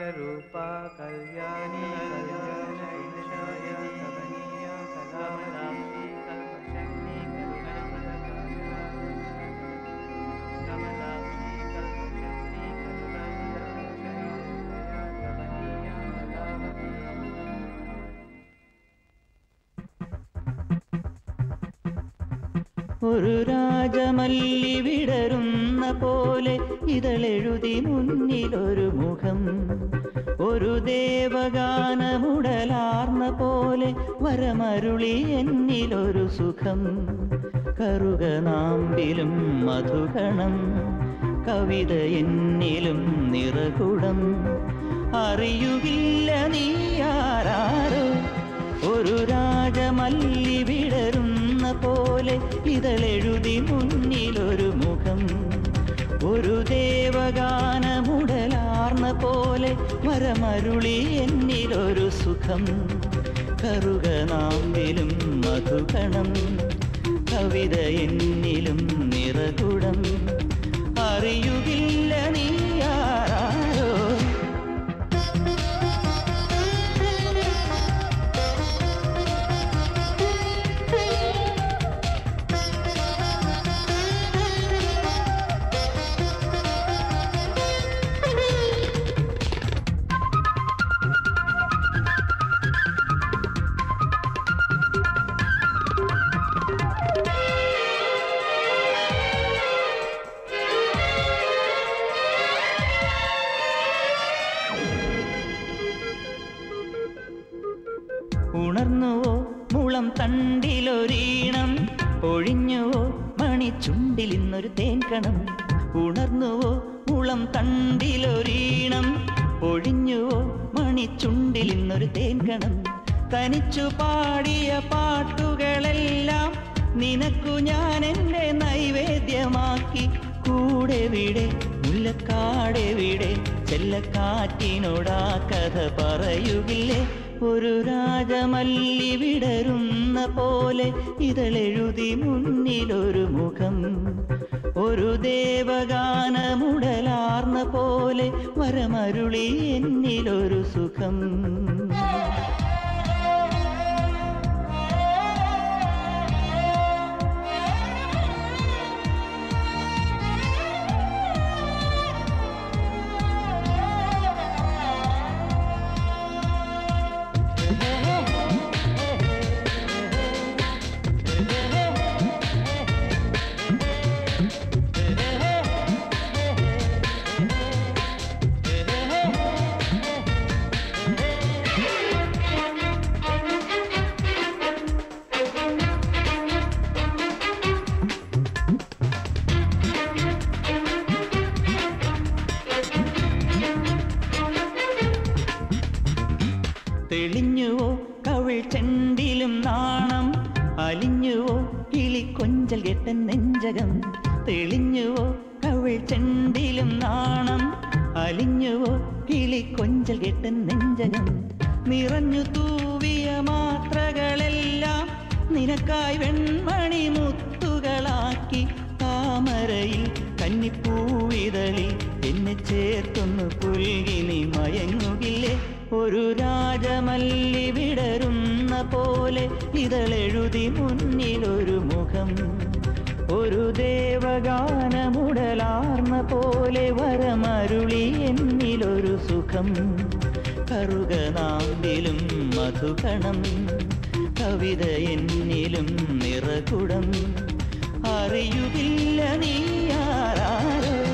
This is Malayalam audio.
रूपा कल्याणी कल्याणैशाय कमनीया कलामलाक्षी कल्पशक्ति कमलाक्षी कल्पशक्ति कमनीया कलावती ഒരു രാജമല്ലി വിടരുന്ന പോലെ ഇതളെഴുതി മുന്നിലൊരു മുഖം ഒരു ദേവഗാനമുടലാർന്ന പോലെ വരമരുളി എന്നിലൊരു സുഖം കറുകനാമ്പിലും മധുകണം കവിത എന്നിലും നിറകുടം അറിയുകില്ല നീ ആരാരോ ഒരു രാജമല്ലി വിടരുന്ന പോലെ ഇതളെഴുതി മുന്നിലൊരു മുഖം ഒരു ദേവഗാനമുടലാർന്ന പോലെ വരമരുളി എന്നിലൊരു സുഖം കറുകനാമ്പിലും മധുകണം കവിത എന്നിലും നിറകുടം അറിയുകില്ല നീ ആരാരോ ഉണർന്നുവോ മുളം തണ്ടിലൊരീണം ഒഴിഞ്ഞുവോ മണിച്ചുണ്ടിൽ ഇന്നൊരു തേൻകണം ഉണർന്നുവോ മുളം തണ്ടിലൊരീണം ഒഴിഞ്ഞുവോ മണിച്ചുണ്ടിൽ ഇന്നൊരു തേൻകണം തനിച്ചു പാടിയ പാട്ടുകളെല്ലാം നിനക്കു ഞാൻ എൻ്റെ നൈവേദ്യമാക്കി കൂടെ വിടെ മുല്ലക്കാടെ വിടെ ചെല്ലക്കാറ്റിനോടാ കഥ പറയുകില്ലേ ഒരു രാജമല്ലി വിടരുന്ന പോലെ ഇതളെഴുതി മുന്നിലൊരു മുഖം ഒരു ദേവഗാനമുടലാർന്ന പോലെ വരമരുളി എന്നിലൊരു സുഖം തെളിഞ്ഞുവോ കവിൾ ചെണ്ടിലും നാണം അലിഞ്ഞുവോ കിളി കൊഞ്ചൽ കെട്ടൻ നെഞ്ചകം തെളിഞ്ഞുവോ കവിൾ ചെണ്ടിലും നാണം അലിഞ്ഞുവോ കിളി കൊഞ്ചൽ കെട്ടൻ നെഞ്ചകം നിറഞ്ഞു തൂവിയ മാത്രകളെല്ലാം നിനക്കായി വെൺമണി മുത്തുകളാക്കി താമരയിൽ കന്നിപ്പൂവിതളിൽ എന്നെ ചേർത്തൊന്നു പുൽകി നീ മയങ്ങുകില്ലേ ഒരു രാജമല്ലി വിടരുന്ന പോലെ ഇതളെഴുതി മുന്നിലൊരു മുഖം ഒരു ദേവഗാനമുടലാർന്ന പോലെ വരമരുളി എന്നിലൊരു സുഖം കറുകനാമ്പിലും മധുകണം കവിത എന്നിലും നിറകുടം അറിയുകില്ല നീ ആരാരോ